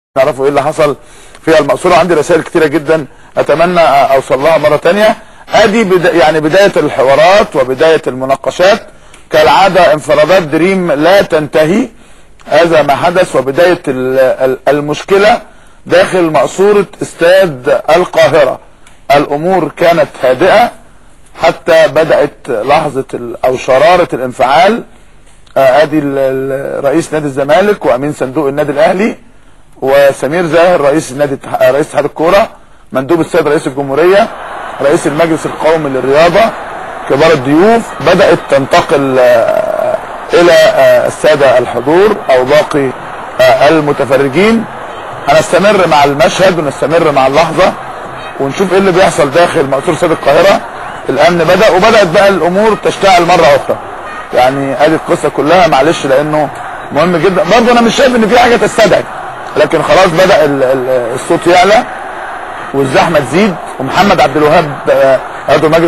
تعرفوا ايه اللي حصل في المقصوره عندي رسائل كتيره جدا اتمنى اوصل لها مره تانية ادي بدا يعني بدايه الحوارات وبدايه المناقشات كالعاده انفرادات دريم لا تنتهي هذا ما حدث وبدايه ال- ال- المشكله داخل مقصوره استاد القاهره الامور كانت هادئه حتى بدات لحظه ال- او شراره الانفعال آه، ادي ال- ال- رئيس نادي الزمالك وامين صندوق النادي الاهلي وسمير زاهر رئيس النادي الاتح- رئيس اتحاد الكوره مندوب السيد رئيس الجمهوريه رئيس المجلس القومي للرياضه كبار الضيوف بدات تنتقل آه، الى آه، الساده الحضور او باقي آه، المتفرجين هنستمر مع المشهد ونستمر مع اللحظه ونشوف ايه اللي بيحصل داخل مقصوره استاد القاهره الامن بدا وبدات بقى الامور تشتعل مره اخرى يعني ادي القصه كلها معلش لانه مهم جدا برضه انا مش شايف ان في حاجه تستدعي لكن خلاص بدا ال- ال- الصوت يعلى والزحمه تزيد ومحمد عبد الوهاب آه، عضو مجلس